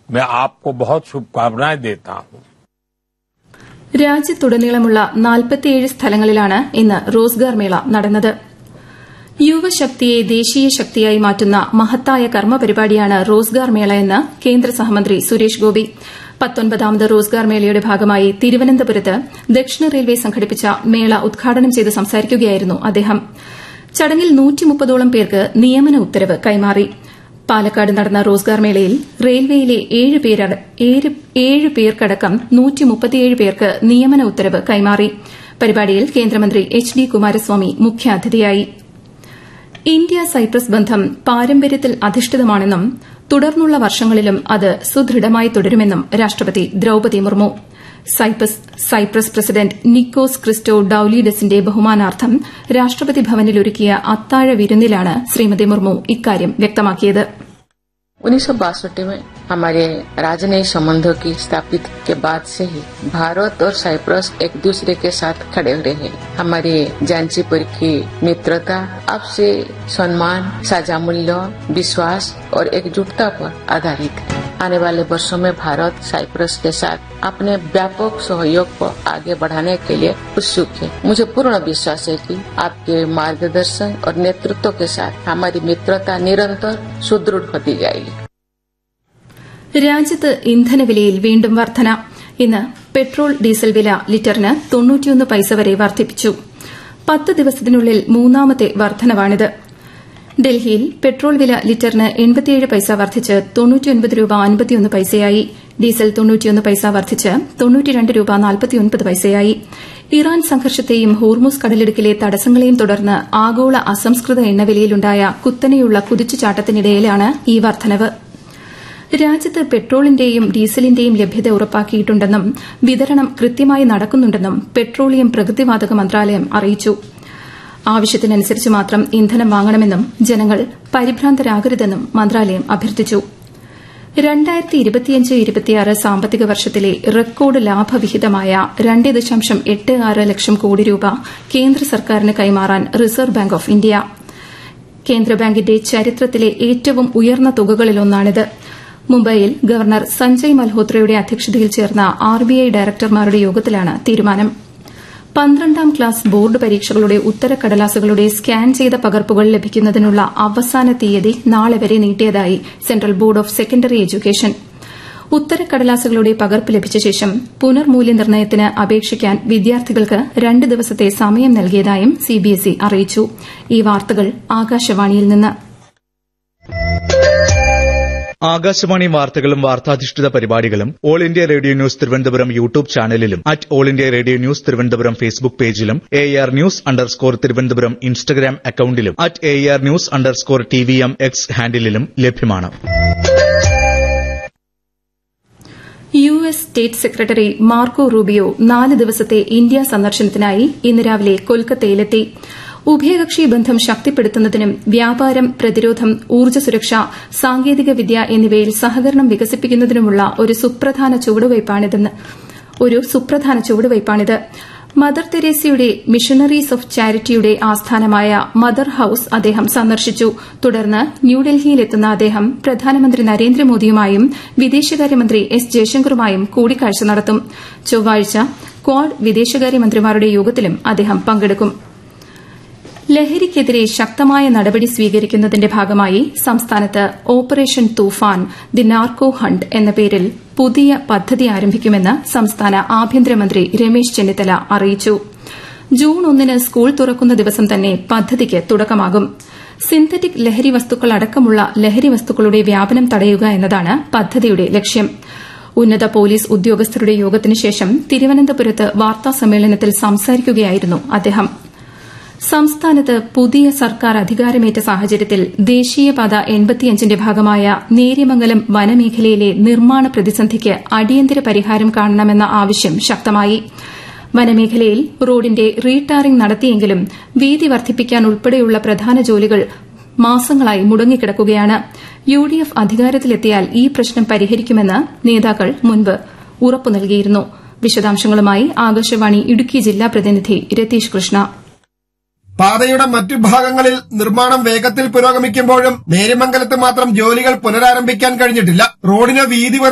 मैं आपको बहुत शुभकामनाएं देता हूं രാജ്യത്തുടനീളമുള്ള നാൽപ്പത്തിയേഴ് സ്ഥലങ്ങളിലാണ് ഇന്ന് റോസ്ഗാർ മേള നടന്നത് യുവശക്തിയെ ദേശീയ ശക്തിയായി മാറ്റുന്ന മഹത്തായ കർമ്മപരിപാടിയാണ് റോസ്ഗാർ മേള എന്ന് കേന്ദ്ര സഹമന്ത്രി സുരേഷ് ഗോപി പത്തൊൻപതാമത് റോസ്ഗാർ മേളയുടെ ഭാഗമായി തിരുവനന്തപുരത്ത് ദക്ഷിണ റെയിൽവേ സംഘടിപ്പിച്ച മേള ഉദ്ഘാടനം ചെയ്ത് സംസാരിക്കുകയായിരുന്നു അദ്ദേഹം ചടങ്ങിൽ നൂറ്റിമുപ്പതോളം പേർക്ക് നിയമന ഉത്തരവ് കൈമാറി പാലക്കാട് നടന്ന റോസ്ഗാർ മേളയിൽ റെയിൽവേയിലെ ഏഴ് പേർക്കടക്കം നൂറ്റിമുപ്പത്തിയേഴ് പേർക്ക് നിയമന ഉത്തരവ് കൈമാറി പരിപാടിയിൽ കേന്ദ്രമന്ത്രി എച്ച് ഡി കുമാരസ്വാമി മുഖ്യാതിഥിയായി ഇന്ത്യ സൈപ്രസ് ബന്ധം പാരമ്പര്യത്തിൽ അധിഷ്ഠിതമാണെന്നും തുടർന്നുള്ള വർഷങ്ങളിലും അത് സുദൃഢമായി തുടരുമെന്നും രാഷ്ട്രപതി Draupadi Murmu Cyprus president Nikos ക്രിസ്റ്റോ ഡൌലീഡസിന്റെ ബഹുമാനാർത്ഥം രാഷ്ട്രപതി ഭവനിൽ ഒരുക്കിയ അത്താഴ വിരുന്നിലാണ് ശ്രീമതി മുർമു ഇക്കാര്യം വ്യക്തമാക്കിയത് उन्नीस में हमारे राजनयिक संबंधों की स्थापित के बाद से ही भारत और साइप्रस एक दूसरे के साथ खड़े हुए हैं हमारे जानचीपुर की मित्रता आपसे सम्मान साझा मूल्य विश्वास और एकजुटता पर आधारित है आने वाले वर्षों में भारत साइप्रस के साथ अपने व्यापक सहयोग को आगे बढ़ाने के लिए उत्सुक है मुझे पूर्ण विश्वास है कि आपके मार्गदर्शन और नेतृत्व के साथ हमारी मित्रता निरंतर सुदृढ़ होती जाएगी രാജ്യത്ത് ഇന്ധനവിലയിൽ വീണ്ടും വർധന ഇന്ന് പെട്രോൾ ഡീസൽ വില ലിറ്ററിന് തൊണ്ണൂറ്റിയൊന്ന് പൈസ വരെ വർദ്ധിപ്പിച്ചു പത്ത് ദിവസത്തിനുള്ളിൽ മൂന്നാമത്തെ വർധനവാണിത് ഡൽഹിയിൽ പെട്രോൾ വില ലിറ്ററിന് എൺപത്തിയേഴ് പൈസ വർദ്ധിച്ച് തൊണ്ണൂറ്റിയൊൻപത് രൂപ അൻപത്തിയൊന്ന് പൈസയായി ഡീസൽ തൊണ്ണൂറ്റിയൊന്ന് പൈസ വർദ്ധിച്ച് തൊണ്ണൂറ്റിരണ്ട് രൂപ നാൽപ്പത്തിയൊൻപത് പൈസയായി ഇറാൻ സംഘർഷത്തെയും ഹോർമുസ് കടലിടുക്കിലെ തടസ്സങ്ങളെയും തുടർന്ന് ആഗോള അസംസ്കൃത എണ്ണവിലയിലുണ്ടായ കുത്തനെയുള്ള കുതിച്ചുചാട്ടത്തിനിടയിലാണ് ഈ വർധനവ് രാജ്യത്ത് പെട്രോളിന്റെയും ഡീസലിന്റെയും ലഭ്യത ഉറപ്പാക്കിയിട്ടുണ്ടെന്നും വിതരണം കൃത്യമായി നടക്കുന്നുണ്ടെന്നും പെട്രോളിയം പ്രകൃതിവാതക മന്ത്രാലയം അറിയിച്ചു ആവശ്യത്തിനനുസരിച്ച് മാത്രം ഇന്ധനം വാങ്ങണമെന്നും ജനങ്ങൾ പരിഭ്രാന്തരാകരുതെന്നും മന്ത്രാലയം അഭ്യർത്ഥിച്ചു രണ്ടായിരത്തി ഇരുപത്തിയഞ്ച് ഇരുപത്തിയാറ് സാമ്പത്തിക വർഷത്തിലെ റെക്കോർഡ് ലാഭവിഹിതമായ രണ്ട് ദശാംശം എട്ട് ആറ് ലക്ഷം കോടി രൂപ കേന്ദ്ര സർക്കാരിന് കൈമാറാൻ റിസർവ് ബാങ്ക് ഓഫ് ഇന്ത്യ കേന്ദ്ര ബാങ്കിന്റെ ചരിത്രത്തിലെ ഏറ്റവും ഉയർന്ന തുകകളിലൊന്നാണിത് മുംബൈയിൽ ഗവർണർ സഞ്ജയ് മൽഹോത്രയുടെ അധ്യക്ഷതയിൽ ചേർന്ന ആർബിഐ ഡയറക്ടർമാരുടെ യോഗത്തിലാണ് തീരുമാനം പന്ത്രണ്ടാം ക്ലാസ് ബോർഡ് പരീക്ഷകളുടെ ഉത്തരക്കടലാസുകളുടെ സ്കാൻ ചെയ്ത പകർപ്പുകൾ ലഭിക്കുന്നതിനുള്ള അവസാന തീയതി നാളെ വരെ നീട്ടിയതായി Central Board of Secondary Education ഉത്തരക്കടലാസുകളുടെ പകർപ്പ് ലഭിച്ച ശേഷം പുനർമൂല്യനിർണ്ണയത്തിന് അപേക്ഷിക്കാൻ വിദ്യാർത്ഥികൾക്ക് രണ്ട് ദിവസത്തെ സമയം നൽകിയതായും സിബിഎസ്ഇ അറിയിച്ചു ഈ വാർത്തകൾ ആകാശവാണിയിൽ നിന്ന് ആകാശവാണി വാർത്തകളും വാർത്താധിഷ്ഠിത പരിപാടികളും All India Radio news Thiruvananthapuram YouTube ചാനലിലും at All India Radio news Thiruvananthapuram Facebook പേജിലും A R news underscore Thiruvananthapuram Instagram അക്കൌണ്ടിലും at A R news underscore T V M X ഹാൻഡിലും ലഭ്യമാണ് U S state secretary Marco Rubio നാല് ദിവസത്തെ India സന്ദർശനത്തിനായി ഇന്ന് രാവിലെ കൊൽക്കത്തയിലെത്തി ഉഭയകക്ഷി ബന്ധം ശക്തിപ്പെടുത്തുന്നതിനും വ്യാപാരം പ്രതിരോധം ഊർജ്ജ സുരക്ഷ സാങ്കേതികവിദ്യ എന്നിവയിൽ സഹകരണം വികസിപ്പിക്കുന്നതിനുമുള്ള ഒരു സുപ്രധാന ചുവടുവയ്പ്പാണിത് മദർ തെരേസയുടെ മിഷണറീസ് ഓഫ് ചാരിറ്റിയുടെ ആസ്ഥാനമായ മദർ ഹൌസ് അദ്ദേഹം സന്ദർശിച്ചു തുടർന്ന് ന്യൂഡൽഹിയിലെത്തുന്ന അദ്ദേഹം പ്രധാനമന്ത്രി നരേന്ദ്രമോദിയുമായും വിദേശകാര്യമന്ത്രി എസ് ജയശങ്കറുമായും കൂടിക്കാഴ്ച നടത്തും ചൊവ്വാഴ്ച ക്വാഡ് വിദേശകാര്യമന്ത്രിമാരുടെ യോഗത്തിലും അദ്ദേഹം പങ്കെടുക്കും ലഹരിക്കെതിരെ ശക്തമായ നടപടി സ്വീകരിക്കുന്നതിന്റെ ഭാഗമായി സംസ്ഥാനത്ത് operation Toofan the narco hunt എന്ന പേരിൽ പുതിയ പദ്ധതി ആരംഭിക്കുമെന്ന് സംസ്ഥാന ആഭ്യന്തരമന്ത്രി രമേശ് ചെന്നിത്തല അറിയിച്ചു ജൂൺ ഒന്നിന് സ്കൂൾ തുറക്കുന്ന ദിവസം തന്നെ പദ്ധതിക്ക് തുടക്കമാകും സിന്തറ്റിക് ലഹരി വസ്തുക്കൾ അടക്കമുള്ള ലഹരി വസ്തുക്കളുടെ വ്യാപനം തടയുക എന്നതാണ് പദ്ധതിയുടെ ലക്ഷ്യം ഉന്നത പോലീസ് ഉദ്യോഗസ്ഥരുടെ യോഗത്തിനുശേഷം തിരുവനന്തപുരത്ത് വാർത്താസമ്മേളനത്തിൽ സംസാരിക്കുകയായിരുന്നു അദ്ദേഹം സംസ്ഥാനത്ത് പുതിയ സർക്കാർ അധികാരമേറ്റ സാഹചര്യത്തിൽ ദേശീയപാത എൺപത്തിയഞ്ചിന്റെ ഭാഗമായ നേര്യമംഗലം വനമേഖലയിലെ നിർമ്മാണ പ്രതിസന്ധിക്ക് അടിയന്തര പരിഹാരം കാണണമെന്ന ആവശ്യം ശക്തമായി വനമേഖലയിൽ റോഡിന്റെ റീടാറിംഗ് നടത്തിയെങ്കിലും വീതി വർദ്ധിപ്പിക്കാൻ ഉൾപ്പെടെയുള്ള പ്രധാന ജോലികൾ മാസങ്ങളായി മുടങ്ങിക്കിടക്കുകയാണ് യു ഡി എഫ് അധികാരത്തിലെത്തിയാൽ ഈ പ്രശ്നം പരിഹരിക്കുമെന്ന് നേതാക്കൾ മുൻപ് ഉറപ്പു നൽകിയിരുന്നു വിശദാംശങ്ങളുമായി ആകാശവാണി ഇടുക്കി ജില്ലാ പ്രതിനിധി രതീഷ് കൃഷ്ണ പാതയുടെ മറ്റു ഭാഗങ്ങളിൽ നിർമ്മാണം വേഗത്തിൽ പുരോഗമിക്കുമ്പോഴും നേര്യമംഗലത്ത് മാത്രം ജോലികൾ പുനരാരംഭിക്കാൻ കഴിഞ്ഞിട്ടില്ല റോഡിന് വീതി